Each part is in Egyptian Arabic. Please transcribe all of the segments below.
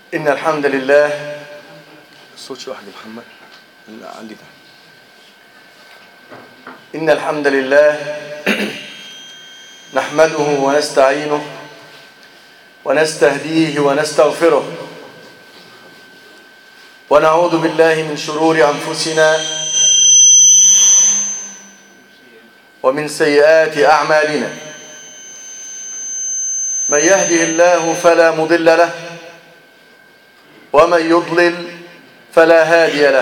إن الحمد لله الصوت شو واحد يا محمد لا عندي ده إن الحمد لله نحمده ونستعينه ونستهديه ونستغفره ونعوذ بالله من شرور أنفسنا ومن سيئات أعمالنا من يهده الله فلا مضل له ومن يضلل فلا هادي له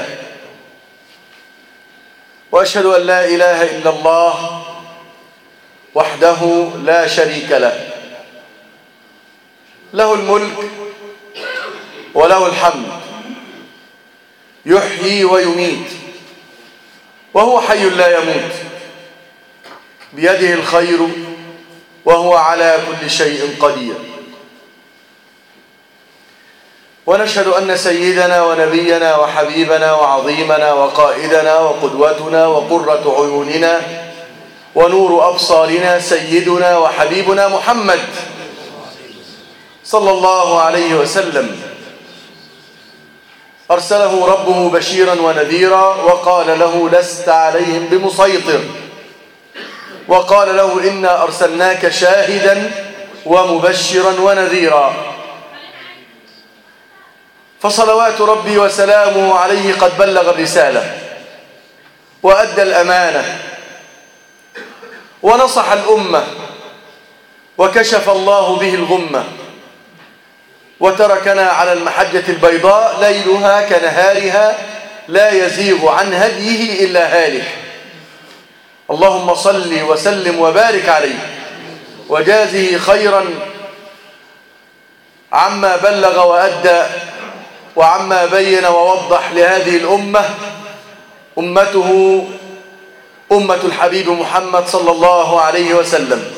واشهد ان لا اله الا الله وحده لا شريك له له الملك وله الحمد يحيي ويميت وهو حي لا يموت بيده الخير وهو على كل شيء قدير ونشهد أن سيدنا ونبينا وحبيبنا وعظيمنا وقائدنا وقدوتنا وقرة عيوننا ونور أبصارنا سيدنا وحبيبنا محمد صلى الله عليه وسلم أرسله ربه بشيرا ونذيرا وقال له لست عليهم بمسيطر وقال له إنا أرسلناك شاهدا ومبشرا ونذيرا فصلوات ربي وسلامه عليه قد بلغ الرسالة وأدى الأمانة ونصح الأمة وكشف الله به الغمة وتركنا على المحجة البيضاء ليلها كنهارها لا يزيغ عن هديه إلا هالك اللهم صل وسلم وبارك عليه وجازه خيرا عما بلغ وأدى وعما بين ووضح لهذه الأمة أمته أمة الحبيب محمد صلى الله عليه وسلم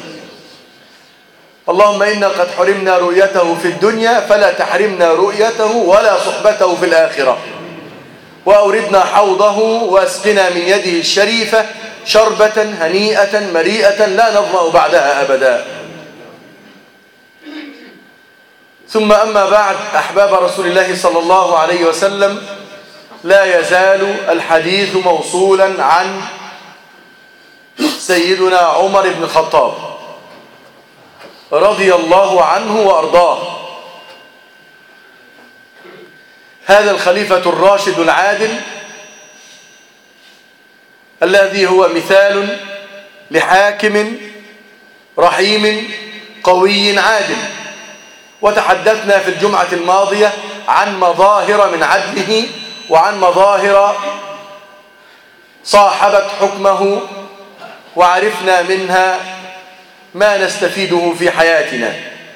اللهم إنا قد حرمنا رؤيته في الدنيا فلا تحرمنا رؤيته ولا صحبته في الآخرة وأوردنا حوضه وأسقنا من يده الشريفة شربة هنيئة مريئة لا نظمأ بعدها أبدا ثم أما بعد أحباب رسول الله صلى الله عليه وسلم لا يزال الحديث موصولا عن سيدنا عمر بن الخطاب رضي الله عنه وأرضاه هذا الخليفة الراشد العادل الذي هو مثال لحاكم رحيم قوي عادل وتحدثنا في الجمعة الماضية عن مظاهر من عدله وعن مظاهر صاحبت حكمه وعرفنا منها ما نستفيده في حياتنا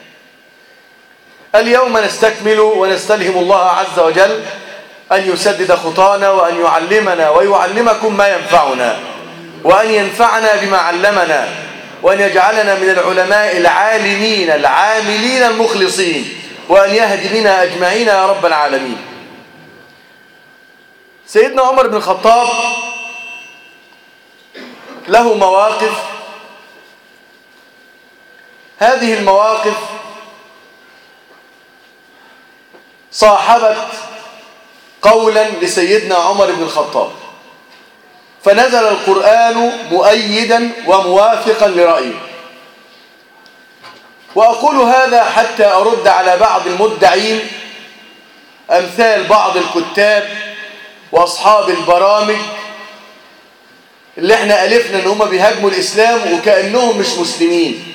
اليوم نستكمل ونستلهم الله عز وجل أن يسدد خطانا وأن يعلمنا ويعلمكم ما ينفعنا وأن ينفعنا بما علمنا وأن يجعلنا من العلماء العالمين العاملين المخلصين وأن يهدي بنا أجمعين يا رب العالمين سيدنا عمر بن الخطاب له مواقف هذه المواقف صاحبت قولا لسيدنا عمر بن الخطاب فنزل القرآن مؤيدا وموافقا لرأيه وأقول هذا حتى أرد على بعض المدعين أمثال بعض الكتاب وأصحاب البرامج اللي احنا ألفنا ان هم بيهاجموا الإسلام وكأنهم مش مسلمين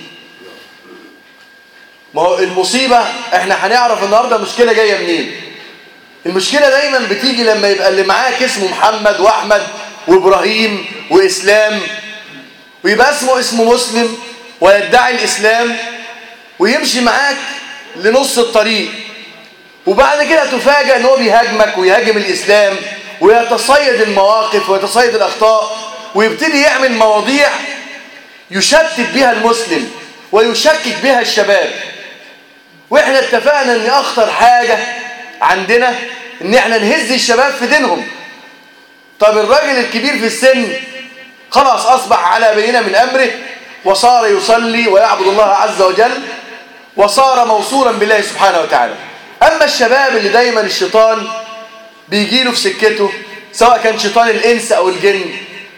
ما هو المصيبة احنا هنعرف النهاردة المشكلة جاية منين المشكلة دايما بتيجي لما يبقى اللي معاك اسمه محمد وأحمد وإبراهيم وإسلام ويبقى اسمه اسمه مسلم ويدعي الإسلام ويمشي معاك لنص الطريق وبعد كده تفاجأ ان هو بيهاجمك ويهاجم الإسلام ويتصيد المواقف ويتصيد الأخطاء ويبتدي يعمل مواضيع يشتت بها المسلم ويشكك بها الشباب واحنا اتفقنا ان اخطر حاجة عندنا ان احنا نهز الشباب في دينهم طب الراجل الكبير في السن خلاص اصبح على بينة من امره وصار يصلي ويعبد الله عز وجل وصار موصولا بالله سبحانه وتعالى أما الشباب اللي دايما الشيطان بيجيله في سكته سواء كان شيطان الإنس أو الجن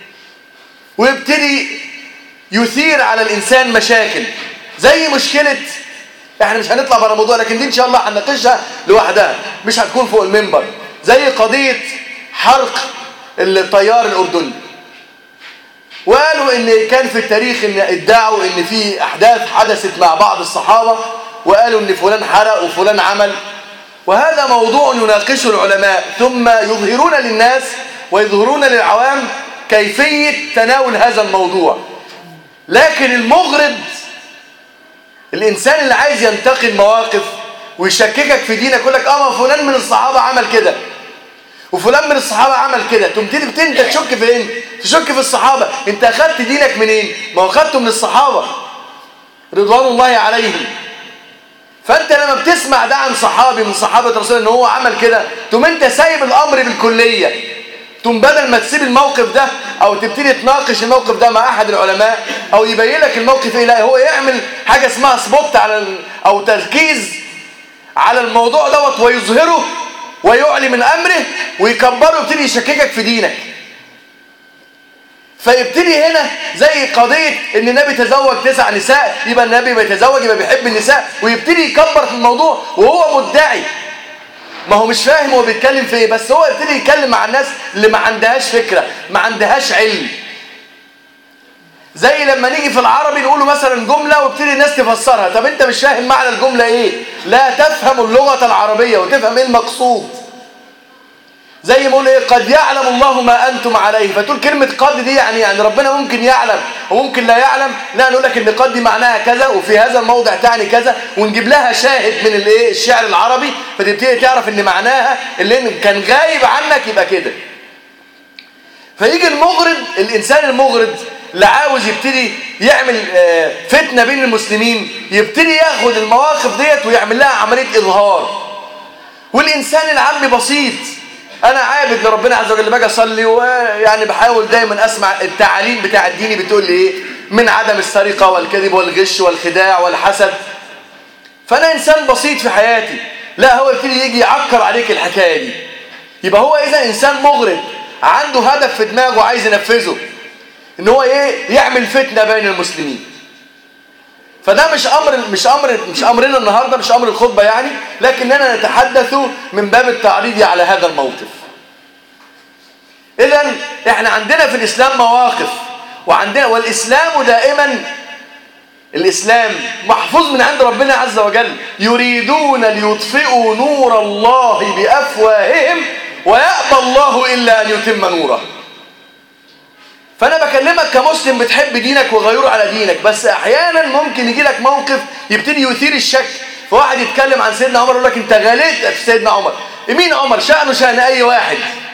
ويبتدي يثير على الإنسان مشاكل زي مشكلة احنا مش هنطلع بره الموضوع لكن دي ان شاء الله هنناقشها لوحدها مش هتكون فوق المنبر زي قضية حرق الطيار الأردني وقالوا ان كان في التاريخ ان ادعوا ان في احداث حدثت مع بعض الصحابة وقالوا ان فلان حرق وفلان عمل وهذا موضوع يناقشه العلماء ثم يظهرون للناس ويظهرون للعوام كيفية تناول هذا الموضوع لكن المغرض الإنسان اللي عايز ينتقل مواقف ويشككك في دينك يقول لك اه ما فلان من الصحابة عمل كده وفلان من الصحابة عمل كده تبتدي انت تشك فين تشك في الصحابة انت اخدت دينك منين ما هو اخدته من الصحابة رضوان الله عليهم فانت لما بتسمع ده عن صحابي من صحابة رسول ان هو عمل كده تقوم انت سايب الامر بالكلية تقوم بدل ما تسيب الموقف ده او تبتدي تناقش الموقف ده مع احد العلماء او يبين لك الموقف ايه لا هو يعمل حاجة اسمها سبوت على ال... او تركيز على الموضوع دوت ويظهره ويعلي من امره ويكبره ويبتدي يشككك في دينك فيبتدي هنا زي قضية ان النبي تزوج تسع نساء يبقى النبي بيتزوج يبقى بيحب النساء ويبتدي يكبر في الموضوع وهو مدعي ما هو مش فاهم هو بيتكلم في ايه بس هو يبتدي يتكلم مع الناس اللي ما عندهاش فكرة ما عندهاش علم زي لما نيجي في العربي نقوله مثلا جملة وابتدي الناس تفسرها طب انت مش فاهم معنى الجملة ايه لا تفهم اللغة العربية وتفهم ايه المقصود زي ما ايه قد يعلم الله ما انتم عليه فتقول كلمة قد دي يعني يعني ربنا ممكن يعلم وممكن لا يعلم لا نقول لك ان قد دي معناها كذا وفي هذا الموضع تعني كذا ونجيب لها شاهد من الايه الشعر العربي فتبتدي تعرف ان معناها اللي كان غايب عنك يبقى كده فيجي المغرض الانسان المغرض اللي عاوز يبتدي يعمل فتنة بين المسلمين يبتدي ياخد المواقف ديت ويعمل لها عملية إظهار والإنسان العام بسيط أنا عابد لربنا عز وجل باجي أصلي ويعني بحاول دايما أسمع التعاليم بتاع الديني بتقول لي إيه من عدم السرقة والكذب والغش والخداع والحسد فأنا إنسان بسيط في حياتي لا هو يبتدي يجي يعكر عليك الحكاية دي يبقى هو إذا إنسان مغرض عنده هدف في دماغه عايز ينفذه ان هو ايه يعمل فتنة بين المسلمين فده مش امر مش امر مش امرنا النهارده مش امر الخطبه يعني لكننا نتحدث من باب التعريض على هذا الموقف اذا احنا عندنا في الاسلام مواقف وعندنا والاسلام دائما الاسلام محفوظ من عند ربنا عز وجل يريدون ليطفئوا نور الله بافواههم ويأبى الله الا ان يتم نوره فانا بكلمك كمسلم بتحب دينك وغيره على دينك بس احيانا ممكن يجي لك موقف يبتدي يثير الشك فواحد يتكلم عن سيدنا عمر يقول لك انت غليت في سيدنا عمر مين عمر شأنه شأن اي واحد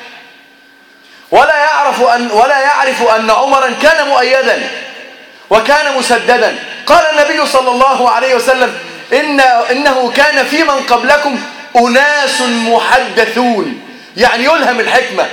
ولا يعرف ان ولا يعرف ان عمرا كان مؤيدا وكان مسددا قال النبي صلى الله عليه وسلم ان انه كان في من قبلكم اناس محدثون يعني يلهم الحكمه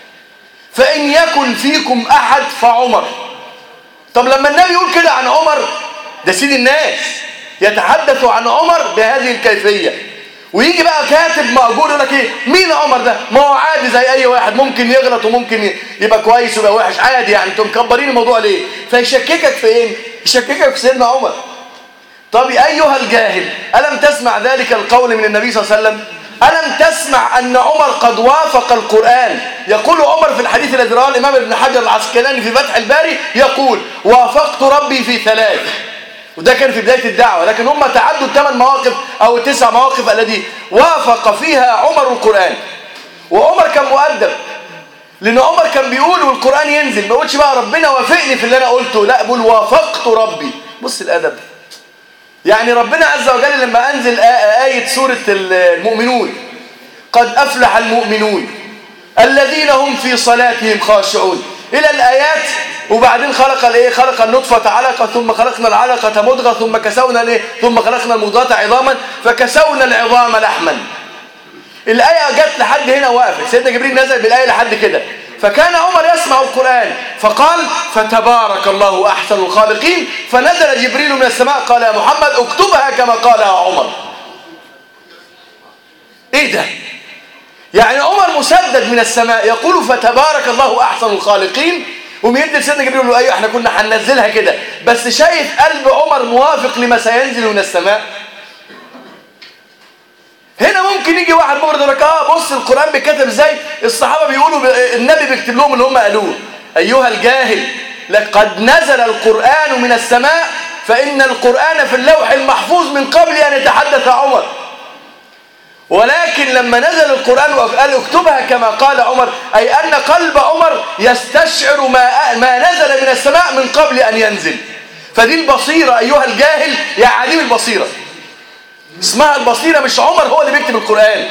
فإن يكن فيكم أحد فعمر طب لما النبي يقول كده عن عمر ده سيد الناس يتحدث عن عمر بهذه الكيفية ويجي بقى كاتب مأجور يقول لك ايه مين عمر ده ما هو عادي زي اي واحد ممكن يغلط وممكن يبقى كويس ويبقى وحش عادي يعني انتم مكبرين الموضوع ليه فيشككك في ايه يشككك في سيدنا عمر طب ايها الجاهل الم تسمع ذلك القول من النبي صلى الله عليه وسلم ألم تسمع أن عمر قد وافق القرآن يقول عمر في الحديث الذي رواه الإمام ابن حجر العسقلاني في فتح الباري يقول وافقت ربي في ثلاث وده كان في بداية الدعوة لكن هم تعدوا الثمان مواقف أو التسع مواقف التي وافق فيها عمر القرآن وعمر كان مؤدب لأن عمر كان بيقول والقرآن ينزل ما يقولش بقى ربنا وافقني في اللي أنا قلته لا بقول وافقت ربي بص الأدب يعني ربنا عز وجل لما أنزل آية سورة المؤمنون قد أفلح المؤمنون الذين هم في صلاتهم خاشعون إلى الآيات وبعدين خلق الايه خلق النطفة علقة ثم خلقنا العلقة مضغة ثم كسونا الايه ثم خلقنا المضغة عظاما فكسونا العظام لحما الآية جت لحد هنا وقفت سيدنا جبريل نزل بالآية لحد كده فكان عمر يسمع القرآن فقال فتبارك الله أحسن الخالقين فنزل جبريل من السماء قال يا محمد اكتبها كما قالها عمر ايه ده يعني عمر مسدد من السماء يقول فتبارك الله احسن الخالقين وميدي سيدنا جبريل يقول له ايوه احنا كنا هننزلها كده بس شايف قلب عمر موافق لما سينزل من السماء هنا ممكن يجي واحد مغرض يقول لك اه بص القران بيتكتب ازاي الصحابه بيقولوا ب... النبي بيكتب لهم اللي هم قالوه ايها الجاهل لقد نزل القران من السماء فان القران في اللوح المحفوظ من قبل ان يتحدث عمر ولكن لما نزل القرآن وقال اكتبها كما قال عمر أي أن قلب عمر يستشعر ما, ما نزل من السماء من قبل أن ينزل فدي البصيرة أيها الجاهل يا عديم البصيرة اسمها البصيرة مش عمر هو اللي بيكتب القرآن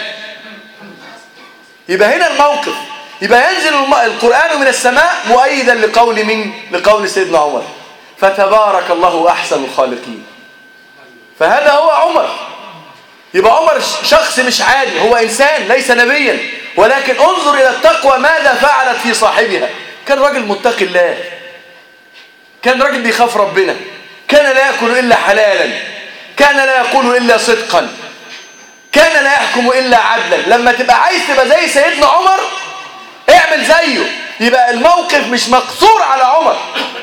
يبقى هنا الموقف يبقى ينزل القرآن من السماء مؤيدا لقول من لقول سيدنا عمر فتبارك الله أحسن الخالقين فهذا هو عمر يبقى عمر شخص مش عادي هو إنسان ليس نبيا ولكن انظر إلى التقوى ماذا فعلت في صاحبها كان راجل متقي الله كان راجل بيخاف ربنا كان لا يأكل إلا حلالا كان لا يقول إلا صدقا كان لا يحكم إلا عدلا لما تبقى عايز تبقى زي سيدنا عمر اعمل زيه يبقى الموقف مش مقصور على عمر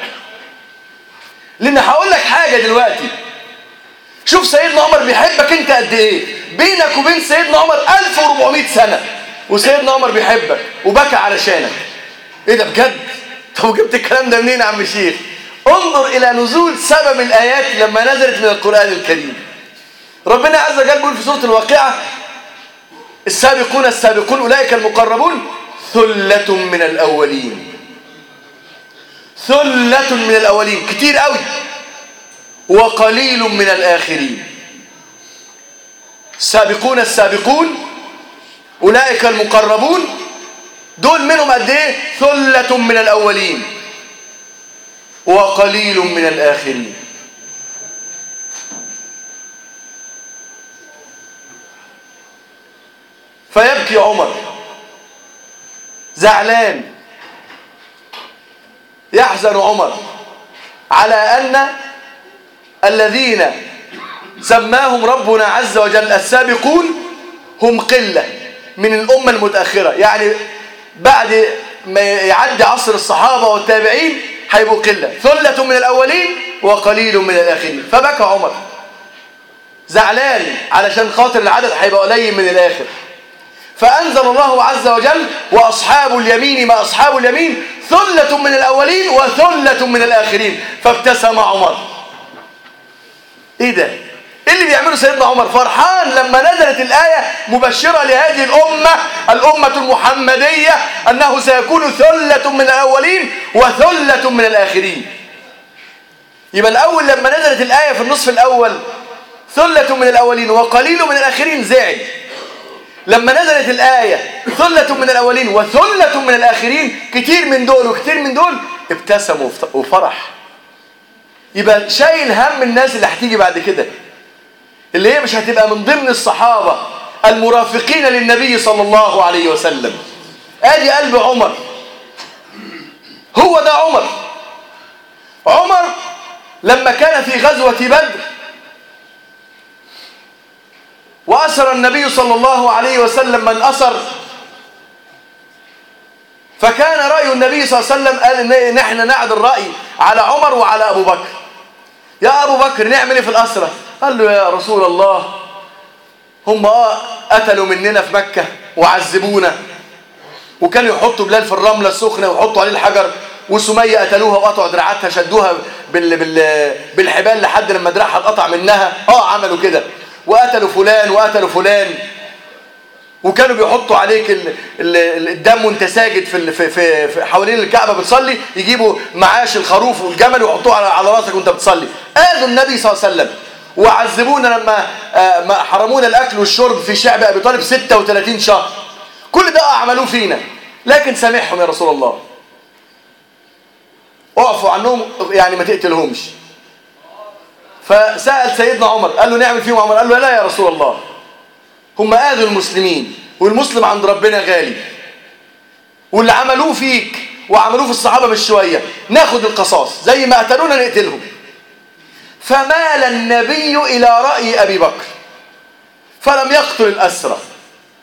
لأن هقول لك حاجة دلوقتي شوف سيدنا عمر بيحبك انت قد ايه بينك وبين سيدنا عمر 1400 سنة وسيدنا عمر بيحبك وبكى علشانك ايه ده بجد طب جبت الكلام ده منين يا عم الشيخ انظر الى نزول سبب الايات لما نزلت من القرآن الكريم ربنا عز وجل بيقول في سورة الواقعة السابقون السابقون اولئك المقربون ثلة من الاولين ثلة من الاولين كتير قوي وقليل من الآخرين السابقون السابقون أولئك المقربون دول منهم قد ايه ثلة من الأولين وقليل من الآخرين فيبكي عمر زعلان يحزن عمر على أن الذين سماهم ربنا عز وجل السابقون هم قلة من الأمة المتأخرة يعني بعد ما يعدي عصر الصحابة والتابعين هيبقوا قلة ثلة من الأولين وقليل من الآخرين فبكى عمر زعلان علشان خاطر العدد هيبقى قليل من الآخر فأنزل الله عز وجل وأصحاب اليمين ما أصحاب اليمين ثلة من الأولين وثلة من الآخرين فابتسم عمر ايه ده ايه اللي بيعمله سيدنا عمر فرحان لما نزلت الآية مبشرة لهذه الأمة الأمة المحمدية أنه سيكون ثلة من الأولين وثلة من الآخرين يبقى الأول لما نزلت الآية في النصف الأول ثلة من الأولين وقليل من الآخرين زعل لما نزلت الآية ثلة من الأولين وثلة من الآخرين كتير من دول وكتير من دول ابتسموا وفرح يبقى شايل هم الناس اللي هتيجي بعد كده اللي هي مش هتبقى من ضمن الصحابة المرافقين للنبي صلى الله عليه وسلم ادي قلب عمر هو ده عمر عمر لما كان في غزوة بدر وأسر النبي صلى الله عليه وسلم من أسر فكان رأي النبي صلى الله عليه وسلم قال إن نحن نعدل رأي على عمر وعلى أبو بكر يا أبو بكر نعمل إيه في الأسرة قال له يا رسول الله هم آه قتلوا مننا في مكة وعذبونا وكانوا يحطوا بلال في الرملة السخنة ويحطوا عليه الحجر وسمية قتلوها وقطعوا دراعاتها شدوها بال... بال... بالحبال لحد لما دراعها اتقطع منها اه عملوا كده وقتلوا فلان وقتلوا فلان وكانوا بيحطوا عليك ال... ال... الدم وانت ساجد في, في... في... في حوالين الكعبة بتصلي يجيبوا معاش الخروف والجمل ويحطوه على على راسك وانت بتصلي اذوا النبي صلى الله عليه وسلم وعذبونا لما آه حرمونا الاكل والشرب في شعب ابي طالب 36 شهر كل ده اعملوه فينا لكن سامحهم يا رسول الله اعفوا عنهم يعني ما تقتلهمش فسأل سيدنا عمر قال له نعمل فيهم عمر قال له لا يا رسول الله هم آذوا المسلمين والمسلم عند ربنا غالي واللي عملوه فيك وعملوه في الصحابة مش شوية ناخد القصاص زي ما قتلونا نقتلهم فمال النبي إلى رأي أبي بكر فلم يقتل الأسرى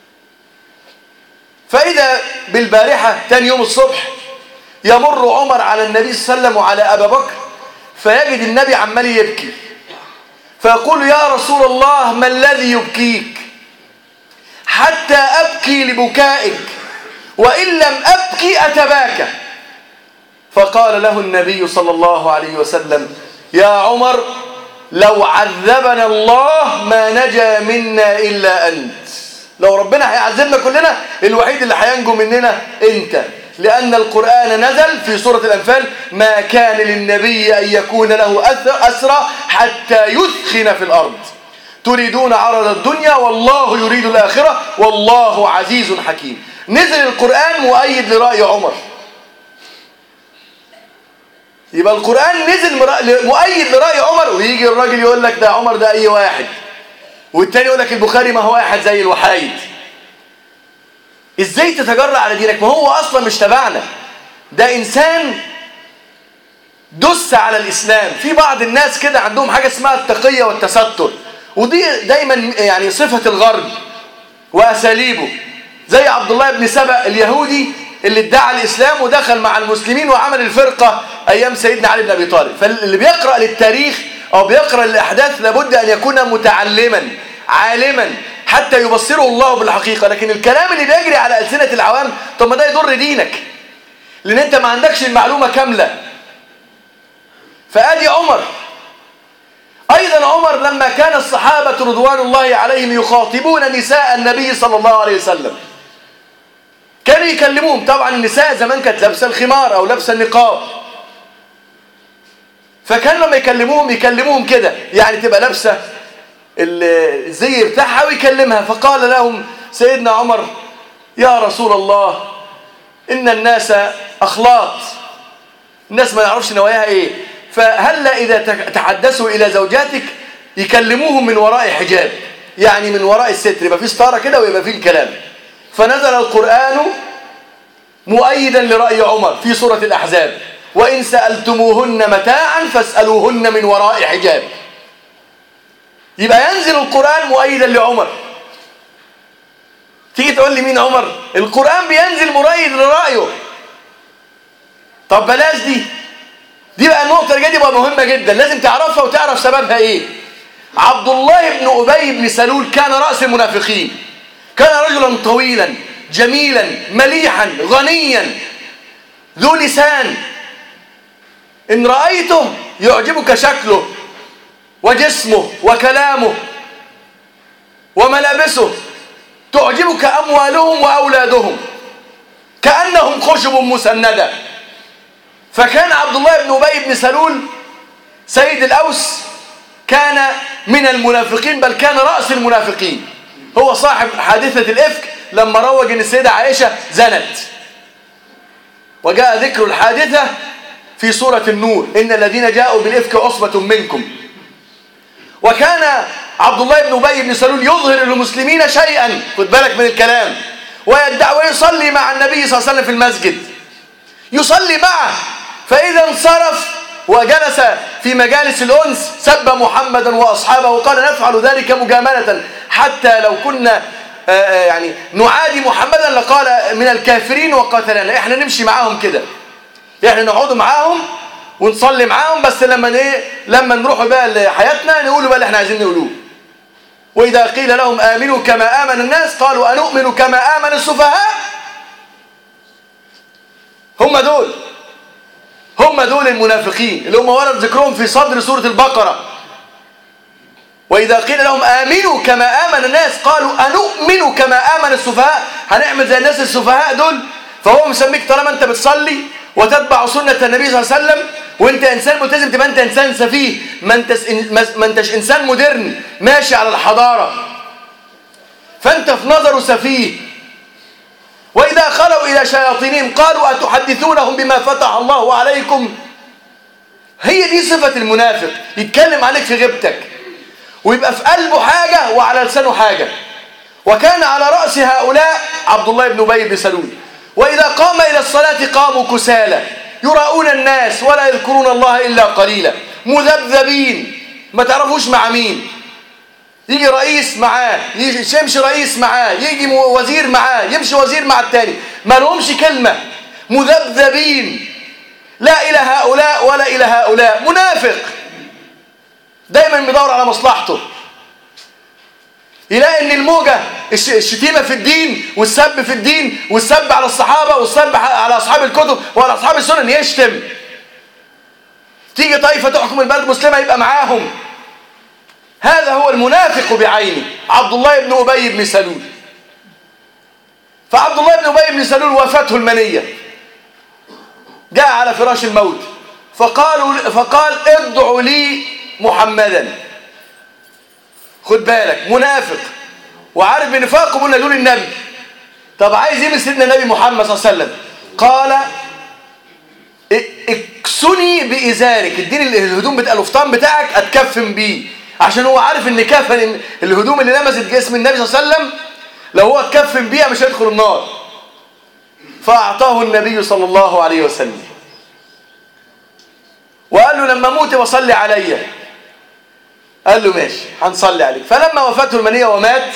فإذا بالبارحة تاني يوم الصبح يمر عمر على النبي صلى الله عليه وسلم وعلى أبا بكر فيجد النبي عمال يبكي فيقول يا رسول الله ما الذي يبكيك حتى أبكي لبكائك وإن لم أبكي أتباكى فقال له النبي صلى الله عليه وسلم يا عمر لو عذبنا الله ما نجا منا إلا أنت لو ربنا هيعذبنا كلنا الوحيد اللي هينجو مننا أنت لأن القرآن نزل في سورة الأنفال ما كان للنبي أن يكون له أسرى حتى يثخن في الأرض تريدون عرض الدنيا والله يريد الآخرة والله عزيز حكيم نزل القرآن مؤيد لرأي عمر يبقى القرآن نزل مؤيد لرأي عمر ويجي الراجل يقول لك ده عمر ده أي واحد والتاني يقول لك البخاري ما هو واحد زي الوحايد ازاي تتجرأ على دينك ما هو اصلا مش تبعنا ده انسان دس على الاسلام في بعض الناس كده عندهم حاجه اسمها التقيه والتستر ودي دايما يعني صفه الغرب واساليبه زي عبد الله بن سبأ اليهودي اللي ادعى الاسلام ودخل مع المسلمين وعمل الفرقه ايام سيدنا علي بن ابي طالب فاللي بيقرا للتاريخ او بيقرا الاحداث لابد ان يكون متعلما عالما حتى يبصره الله بالحقيقة لكن الكلام اللي بيجري على ألسنة العوام طب ما ده يضر دينك لأن أنت ما عندكش المعلومة كاملة فآدي عمر أيضا عمر لما كان الصحابة رضوان الله عليهم يخاطبون نساء النبي صلى الله عليه وسلم كانوا يكلموهم طبعا النساء زمان كانت لابسه الخمار أو لابسه النقاب فكان لما يكلموهم يكلموهم كده يعني تبقى لابسه الزي بتاعها ويكلمها فقال لهم سيدنا عمر يا رسول الله إن الناس أخلاط الناس ما يعرفش نواياها إيه فهلا إذا تحدثوا إلى زوجاتك يكلموهم من وراء حجاب يعني من وراء الستر يبقى في ستارة كده ويبقى في الكلام فنزل القرآن مؤيدا لرأي عمر في سورة الأحزاب وإن سألتموهن متاعا فاسألوهن من وراء حجاب يبقى ينزل القرآن مؤيدا لعمر تيجي تقول لي مين عمر القرآن بينزل مؤيد لرأيه طب بلاش دي دي بقى النقطة اللي بقى مهمة جدا لازم تعرفها وتعرف سببها ايه عبد الله بن أبي بن سلول كان رأس المنافقين كان رجلا طويلا جميلا مليحا غنيا ذو لسان إن رأيته يعجبك شكله وجسمه وكلامه وملابسه تعجبك أموالهم وأولادهم كأنهم خشب مسندة فكان عبد الله بن أبي بن سلول سيد الأوس كان من المنافقين بل كان رأس المنافقين هو صاحب حادثة الإفك لما روج أن السيدة عائشة زنت وجاء ذكر الحادثة في سورة النور إن الذين جاءوا بالإفك عصبة منكم وكان عبد الله بن أبي بن سلول يظهر للمسلمين شيئا خد بالك من الكلام ويدعي ويصلي مع النبي صلى الله عليه وسلم في المسجد يصلي معه فإذا انصرف وجلس في مجالس الأنس سب محمدا وأصحابه وقال نفعل ذلك مجاملة حتى لو كنا يعني نعادي محمدا لقال من الكافرين وقاتلنا احنا نمشي معاهم كده احنا نقعد معاهم ونصلي معاهم بس لما ايه لما نروح بقى لحياتنا نقول بقى اللي احنا عايزين نقولوه واذا قيل لهم امنوا كما امن الناس قالوا انؤمن كما امن السفهاء هم دول هم دول المنافقين اللي هم ورد ذكرهم في صدر سورة البقرة وإذا قيل لهم آمنوا كما آمن الناس قالوا أنؤمن كما آمن السفهاء هنعمل زي الناس السفهاء دول فهو مسميك طالما أنت بتصلي وتتبع سنة النبي صلى الله عليه وسلم وانت انسان ملتزم تبقى انت انسان سفيه ما انتش ما انتش انسان مودرن ماشي على الحضارة فانت في نظره سفيه واذا خلوا الى شياطينهم قالوا اتحدثونهم بما فتح الله عليكم هي دي صفة المنافق يتكلم عليك في غيبتك ويبقى في قلبه حاجة وعلى لسانه حاجة وكان على رأس هؤلاء عبد الله بن أبي بن سلول وإذا قام إلى الصلاة قاموا كسالى يراؤون الناس ولا يذكرون الله إلا قليلا مذبذبين ما تعرفوش مع مين يجي رئيس معاه يجي يمشي رئيس معاه يجي وزير معاه يمشي وزير مع التاني ما لهمش كلمة مذبذبين لا إلى هؤلاء ولا إلى هؤلاء منافق دايما بيدور على مصلحته يلاقي ان الموجة الشتيمة في الدين والسب في الدين والسب على الصحابة والسب على أصحاب الكتب وعلى أصحاب السنن يشتم تيجي طائفة تحكم البلد المسلمة يبقى معاهم هذا هو المنافق بعينه عبد الله بن أبي بن سلول فعبد الله بن أبي بن سلول وافته المنية جاء على فراش الموت فقالوا فقال ادعوا لي محمدا خد بالك منافق وعارف بنفاقه بقول دول النبي طب عايز ايه من سيدنا النبي محمد صلى الله عليه وسلم قال اكسني بإزارك اديني الهدوم بتاع القفطان بتاعك اتكفن بيه عشان هو عارف ان كفن الهدوم اللي لمست جسم النبي صلى الله عليه وسلم لو هو اتكفن بيها مش هيدخل النار فأعطاه النبي صلى الله عليه وسلم وقال له لما موت وصلي عليا قال له ماشي هنصلي عليك فلما وفاته المنية ومات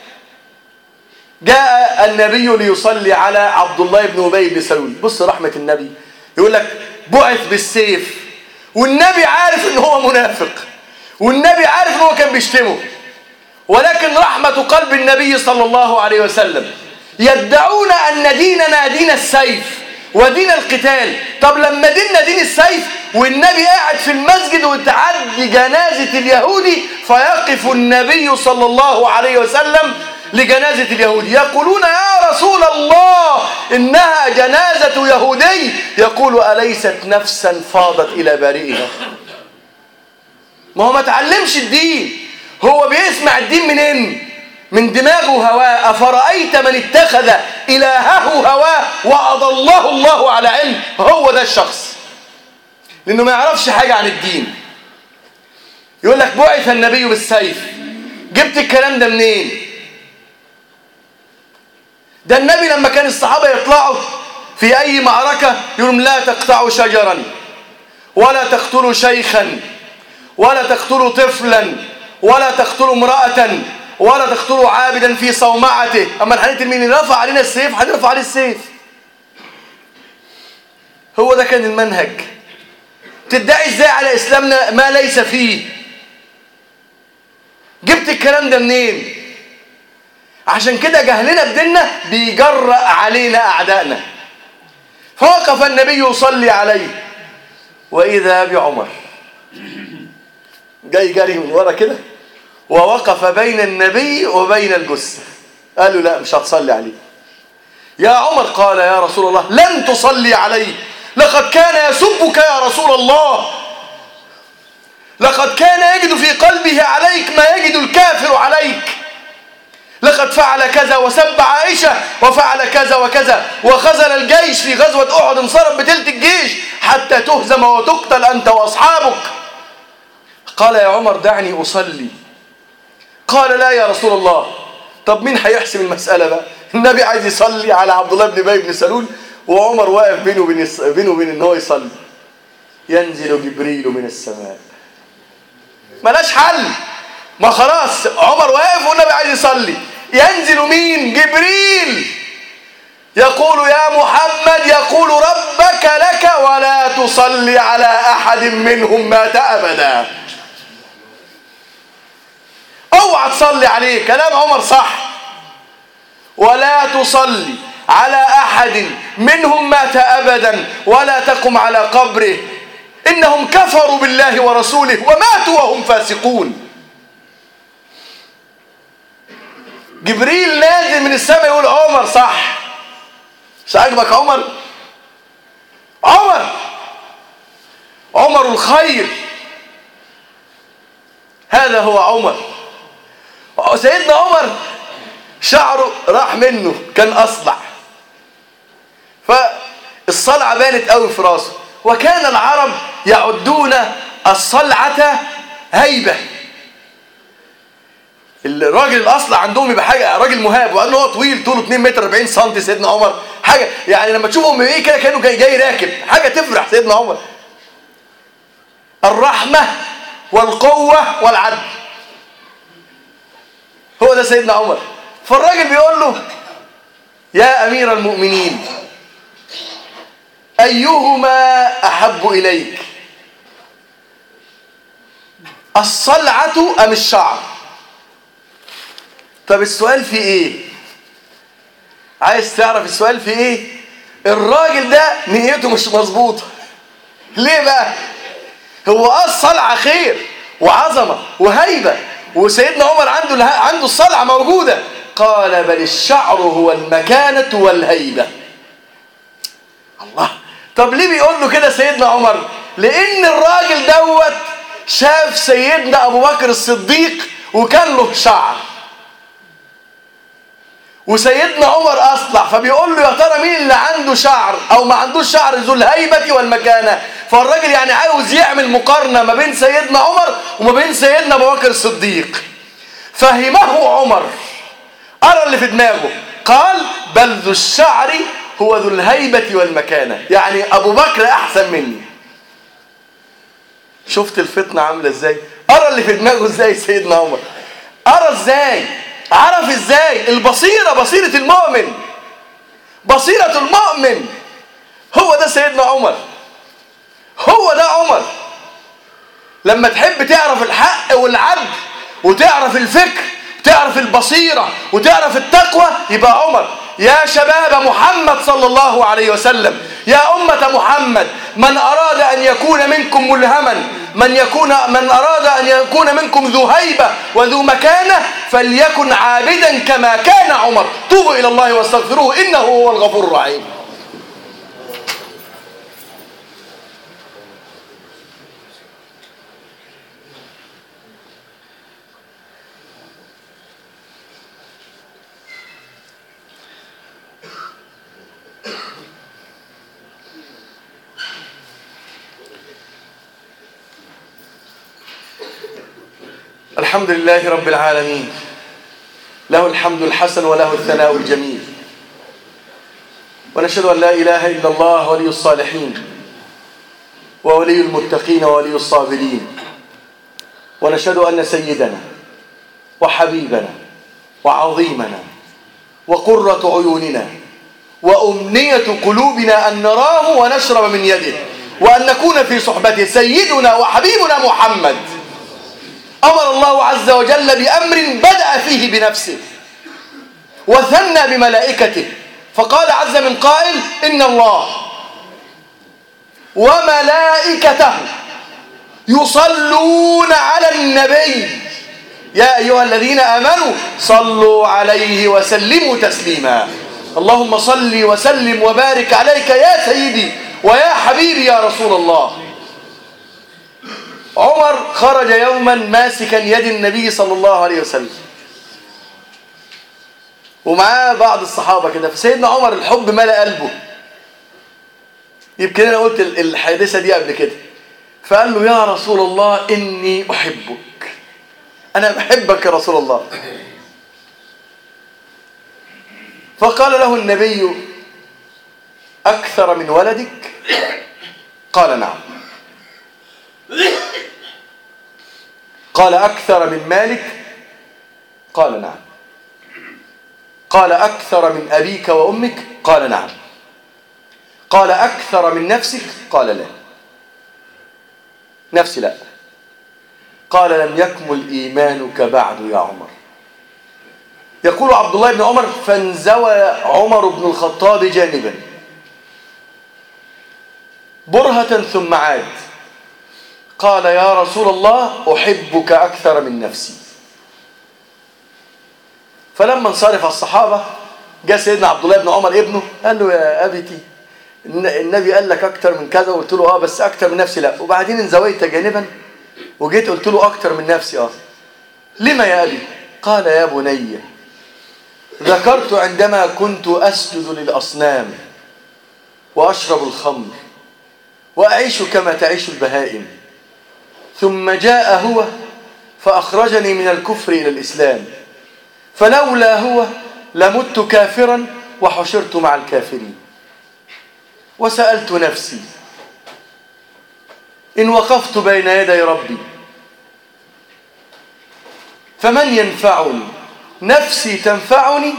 جاء النبي ليصلي على عبد الله بن أبي بن سلول بص رحمة النبي يقول لك بعث بالسيف والنبي عارف ان هو منافق والنبي عارف ان هو كان بيشتمه ولكن رحمة قلب النبي صلى الله عليه وسلم يدعون أن ديننا دين السيف ودين القتال طب لما ديننا دين السيف والنبي قاعد في المسجد وتعدي جنازة اليهودي فيقف النبي صلى الله عليه وسلم لجنازة اليهودي يقولون يا رسول الله إنها جنازة يهودي يقول أليست نفسا فاضت إلى بارئها ما هو ما تعلمش الدين هو بيسمع الدين منين من دماغه هواه أفرأيت من اتخذ إلهه هواه وأضله الله على علم هو ده الشخص لأنه ما يعرفش حاجة عن الدين يقول لك بعث النبي بالسيف جبت الكلام ده منين ده النبي لما كان الصحابة يطلعوا في أي معركة يقولون لا تقطعوا شجرا ولا تقتلوا شيخا ولا تقتلوا طفلا ولا تقتلوا امرأة ولا تقتلوا عابدا في صومعته أما الحديث مين رفع علينا السيف هنرفع عليه السيف هو ده كان المنهج تدعي ازاي على إسلامنا ما ليس فيه جبت الكلام ده منين عشان كده جهلنا بديننا بيجرأ علينا أعدائنا فوقف النبي يصلي عليه وإذا بعمر جاي جاري من ورا كده ووقف بين النبي وبين الجثة قال له لا مش هتصلي عليه يا عمر قال يا رسول الله لن تصلي عليه لقد كان يسبك يا رسول الله لقد كان يجد في قلبه عليك ما يجد الكافر عليك لقد فعل كذا وسب عائشة وفعل كذا وكذا وخزل الجيش في غزوة أحد انصرف بتلت الجيش حتى تهزم وتقتل أنت وأصحابك قال يا عمر دعني أصلي قال لا يا رسول الله طب مين هيحسم المسألة بقى النبي عايز يصلي على عبد الله بن باي بن سلول وعمر واقف بينه وبين بينه وبين ان هو يصلي ينزل جبريل من السماء ملاش حل ما خلاص عمر واقف والنبي عايز يصلي ينزل مين جبريل يقول يا محمد يقول ربك لك ولا تصلي على أحد منهم مات أبدا اوعى تصلي عليه كلام عمر صح ولا تصلي على أحد منهم مات أبدا ولا تقم على قبره إنهم كفروا بالله ورسوله وماتوا وهم فاسقون جبريل نازل من السماء يقول عمر صح مش عاجبك عمر عمر عمر الخير هذا هو عمر سيدنا عمر شعره راح منه كان أصلع فالصلعة بانت قوي في راسه وكان العرب يعدون الصلعة هيبة الراجل الاصل عندهم يبقى حاجه راجل مهاب وقال هو طويل طوله 2 متر 40 سم سيدنا عمر حاجه يعني لما تشوفهم ايه كده كانه جاي, جاي راكب حاجه تفرح سيدنا عمر الرحمه والقوه والعدل هو ده سيدنا عمر فالراجل بيقول له يا أمير المؤمنين أيهما أحب إليك الصلعة أم الشعر طب السؤال في إيه عايز تعرف السؤال في إيه الراجل ده نيته مش مظبوطة ليه بقى هو اه الصلعة خير وعظمة وهيبة وسيدنا عمر عنده اله... عنده الصلعة موجودة قال بل الشعر هو المكانة والهيبة الله طب ليه بيقول له كده سيدنا عمر لان الراجل دوت شاف سيدنا ابو بكر الصديق وكان له شعر وسيدنا عمر اصلع فبيقول له يا ترى مين اللي عنده شعر او ما عندوش شعر ذو الهيبه والمكانه فالراجل يعني عاوز يعمل مقارنه ما بين سيدنا عمر وما بين سيدنا ابو بكر الصديق فهمه عمر ارى اللي في دماغه قال بل ذو الشعر هو ذو الهيبه والمكانه يعني ابو بكر احسن مني شفت الفتنه عامله ازاي ارى اللي في دماغه ازاي سيدنا عمر ارى ازاي عرف ازاي البصيرة بصيرة المؤمن بصيرة المؤمن هو ده سيدنا عمر هو ده عمر لما تحب تعرف الحق والعدل وتعرف الفكر وتعرف البصيرة وتعرف التقوى يبقى عمر يا شباب محمد صلى الله عليه وسلم يا أمة محمد من أراد أن يكون منكم ملهما من يكون من أراد أن يكون منكم ذو هيبة وذو مكانة فليكن عابدا كما كان عمر توبوا إلى الله واستغفروه إنه هو الغفور الرحيم الحمد لله رب العالمين له الحمد الحسن وله الثناء الجميل ونشهد أن لا إله إلا الله ولي الصالحين وولي المتقين وولي الصابرين ونشهد أن سيدنا وحبيبنا وعظيمنا وقرة عيوننا وأمنية قلوبنا أن نراه ونشرب من يده وأن نكون في صحبته سيدنا وحبيبنا محمد أمر الله عز وجل بأمر بدأ فيه بنفسه وثنى بملائكته فقال عز من قائل إن الله وملائكته يصلون على النبي يا أيها الذين آمنوا صلوا عليه وسلموا تسليما اللهم صل وسلم وبارك عليك يا سيدي ويا حبيبي يا رسول الله عمر خرج يوما ماسكا يد النبي صلى الله عليه وسلم ومعاه بعض الصحابة كده فسيدنا عمر الحب ملأ قلبه يمكن أنا قلت الحادثة دي قبل كده فقال له يا رسول الله إني أحبك أنا بحبك يا رسول الله فقال له النبي أكثر من ولدك قال نعم قال أكثر من مالك قال نعم قال أكثر من أبيك وأمك قال نعم قال أكثر من نفسك قال لا نفسي لا قال لم يكمل إيمانك بعد يا عمر يقول عبد الله بن عمر فانزوى عمر بن الخطاب جانبا برهة ثم عاد قال يا رسول الله أحبك أكثر من نفسي فلما انصرف الصحابة جاء سيدنا عبد الله بن عمر ابنه قال له يا أبتي النبي قال لك أكثر من كذا وقلت له آه بس أكثر من نفسي لا وبعدين انزويت جانبا وجيت قلت له أكثر من نفسي آه لما يا أبي قال يا بني ذكرت عندما كنت أسجد للأصنام وأشرب الخمر وأعيش كما تعيش البهائم ثم جاء هو فأخرجني من الكفر إلى الإسلام فلولا هو لمت كافرا وحشرت مع الكافرين وسألت نفسي إن وقفت بين يدي ربي فمن ينفعني نفسي تنفعني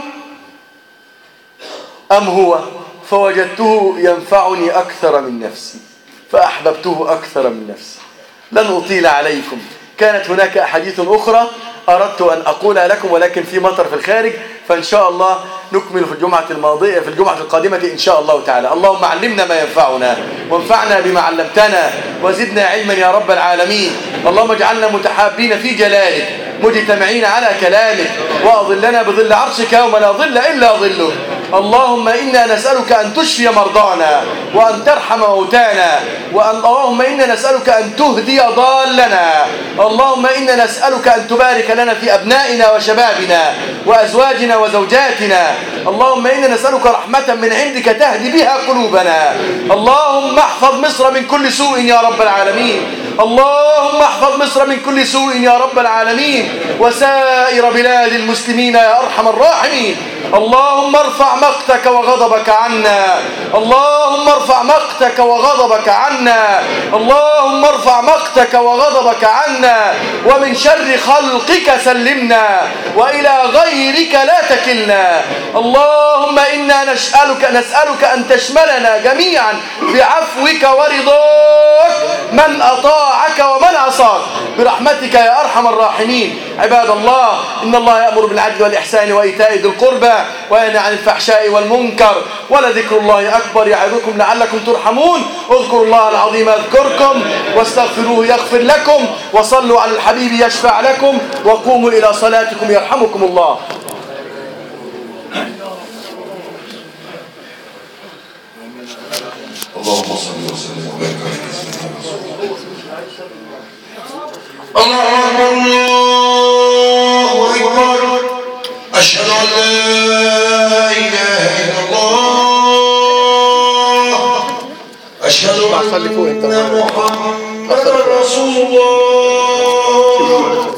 أم هو فوجدته ينفعني أكثر من نفسي فأحببته أكثر من نفسي لن أطيل عليكم كانت هناك أحاديث أخرى أردت أن أقولها لكم ولكن في مطر في الخارج فإن شاء الله نكمل في الجمعة الماضية في الجمعة القادمة إن شاء الله تعالى اللهم علمنا ما ينفعنا وانفعنا بما علمتنا وزدنا علما يا رب العالمين اللهم اجعلنا متحابين في جلالك مجتمعين على كلامك وأظلنا بظل عرشك يوم لا ظل إلا ظلك اللهم إنا نسألك أن تشفي مرضانا وأن ترحم موتانا وأن اللهم إنا نسألك أن تهدي ضالنا اللهم إنا نسألك أن تبارك لنا في أبنائنا وشبابنا وأزواجنا وزوجاتنا اللهم إنا نسألك رحمة من عندك تهدي بها قلوبنا اللهم احفظ مصر من كل سوء يا رب العالمين اللهم احفظ مصر من كل سوء يا رب العالمين وسائر بلاد المسلمين يا أرحم الراحمين اللهم ارفع مقتك وغضبك عنا اللهم ارفع مقتك وغضبك عنا اللهم ارفع مقتك وغضبك عنا ومن شر خلقك سلمنا وإلى غيرك لا تكلنا اللهم إنا نسألك, نسألك أن تشملنا جميعا بعفوك ورضاك من أطاعك ومن عصاك برحمتك يا أرحم الراحمين عباد الله إن الله يأمر بالعدل والإحسان وإيتاء ذي القربى وينهى عن الفحشاء والمنكر ولذكر الله أكبر يعظكم لعلكم ترحمون اذكروا الله العظيم أذكركم واستغفروه يغفر لكم وصلوا على الحبيب يشفع لكم وقوموا إلى صلاتكم يرحمكم الله اللهم صل وسلم وبارك على سيدنا رسول الله الله أكبر الله أكبر أشهد أن لا إله إلا الله أشهد أن محمدا رسول الله